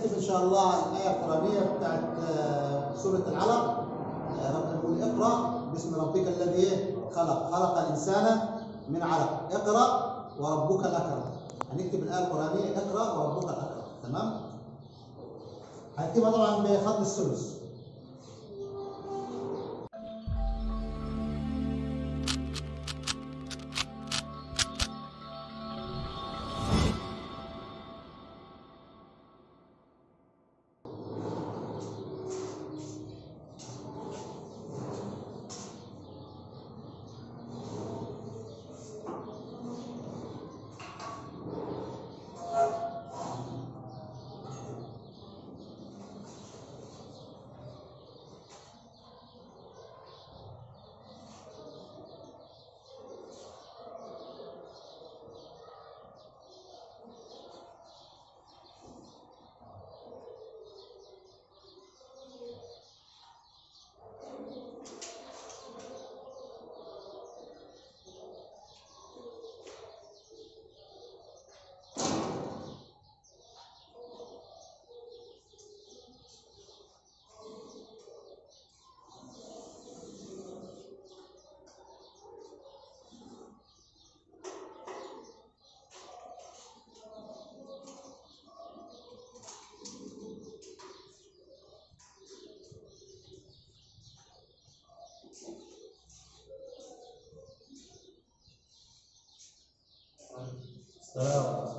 هنكتب ان شاء الله الايه القرانيه بتاعت آه، سوره العلق آه، ربنا بيقول اقرا باسم ربك الذي إيه؟ خلق خلق الانسان من علق اقرا وربك الاكرم هنكتب الايه القرانيه اقرا وربك الاكرم تمام هنكتبها طبعا بخط الثلث السلام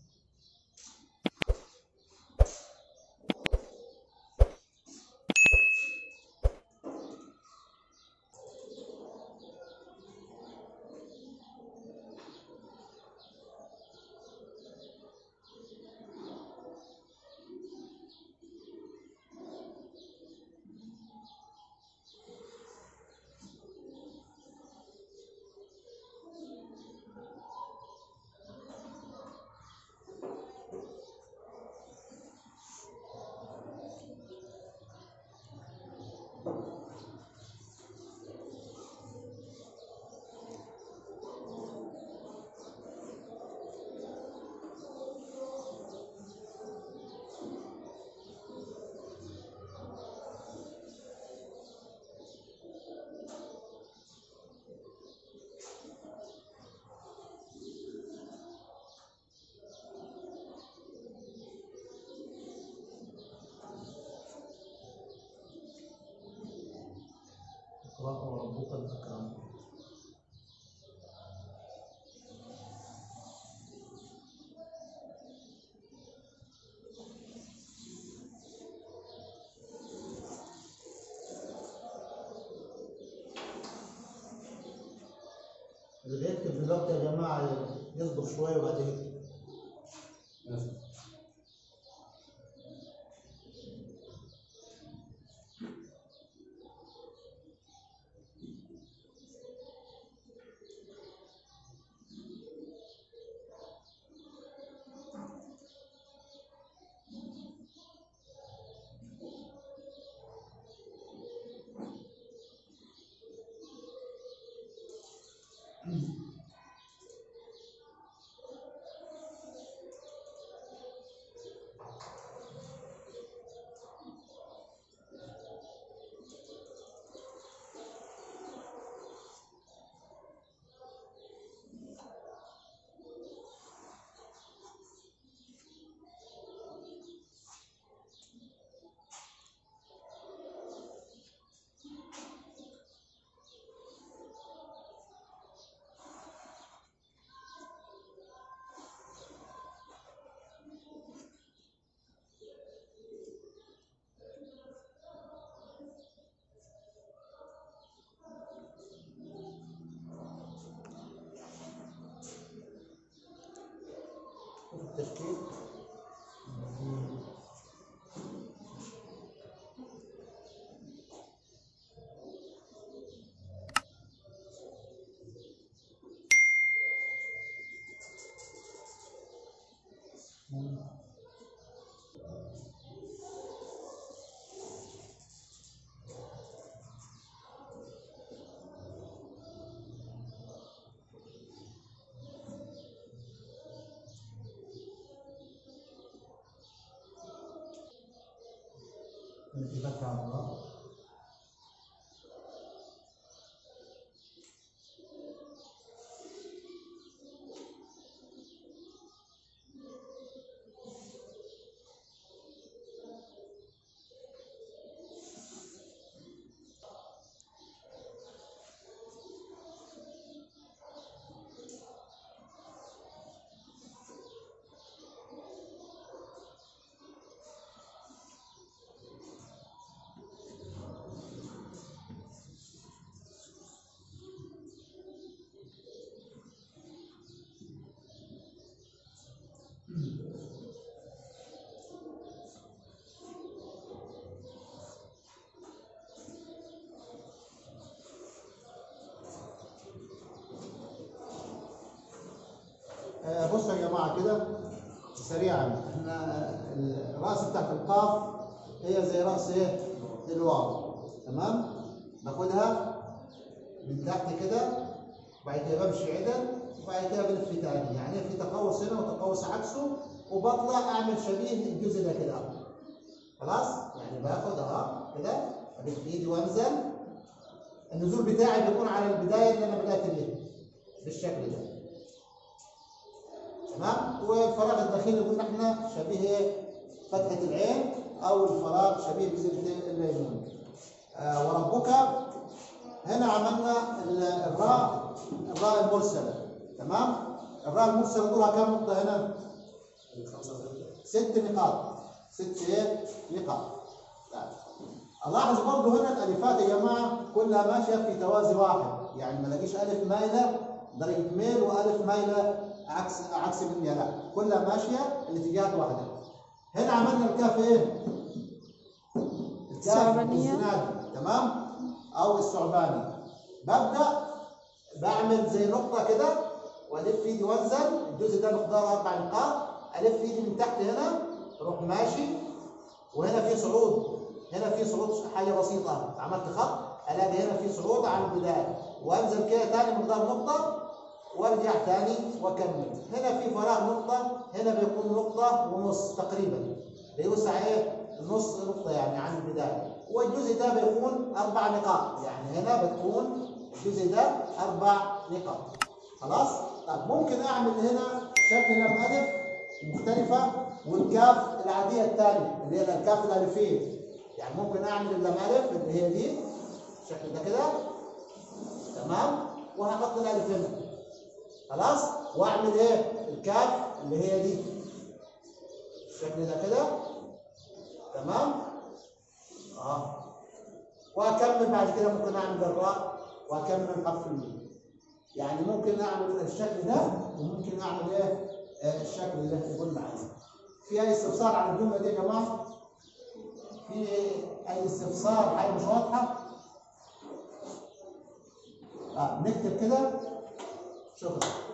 اقرأ وربك الأكرم اللي بيكتب دلوقتي يا جماعه يصبر شويه وبعدين يكتب شوف التشكيل التي تقع على الراء آه، بصوا يا جماعه كده سريعا احنا الراس بتاعت القاف هي زي راس ايه الواو تمام باخدها من تحت كده وبعد كده بمشي عدل وبعد كده بلف تاني يعني في تقوس هنا وتقوس عكسه وبطلع اعمل شبيه الجزء ده كده خلاص يعني باخد اهو كده الف ايدي وانزل النزول بتاعي بيكون على البدايه اللي انا بدات بيها بالشكل ده تمام والفراغ الداخلي قلنا احنا شبيه ايه فتحه العين او الفراغ شبيه بزر الليمون آه وربك هنا عملنا ال- الراء الراء المرسله تمام الراء المرسله دورها كم نقطه هنا ست نقاط ست ايه نقاط طيب. الاحظ برضه هنا الالفات يا جماعه كلها ماشيه في توازي واحد يعني ما الاقيش الف مايله درجه ميل والف مايله عكس عكس منها لا كلها ماشيه الاتجاهات واحده هنا عملنا الكاف ايه؟ الكاف الثعبانية. الزنادي تمام؟ او الثعباني ببدا بعمل زي نقطه كده والف ايدي وانزل الجزء ده مقداره اربع نقاط الف ايدي من تحت هنا اروح ماشي وهنا في صعود هنا في صعود حاجه بسيطه عملت خط الاقي هنا في صعود على البدايه وانزل كده تاني مقدار نقطه وارجع تاني واكمل هنا في فراغ نقطه هنا بيكون نقطه ونص تقريبا بيوسع ايه نص نقطه يعني عن البدايه والجزء ده بيكون اربع نقاط يعني هنا بتكون الجزء ده اربع نقاط خلاص طب ممكن اعمل هنا شكل لم الف مختلفه والكاف العاديه الثانيه اللي هي الكاف الالفيه يعني ممكن اعمل اللم الف اللي هي دي الشكل ده كده تمام وهحط الالف هنا خلاص واعمل ايه الكاف اللي هي دي الشكل ده كده تمام اه واكمل بعد كده ممكن اعمل الراء واكمل حرف الميم يعني ممكن اعمل الشكل ده وممكن اعمل ايه آه الشكل اللي قلنا عليه في اي استفسار عن الجمله دي يا جماعه في اي استفسار حاجه مش واضحه آه نكتب كده شكرا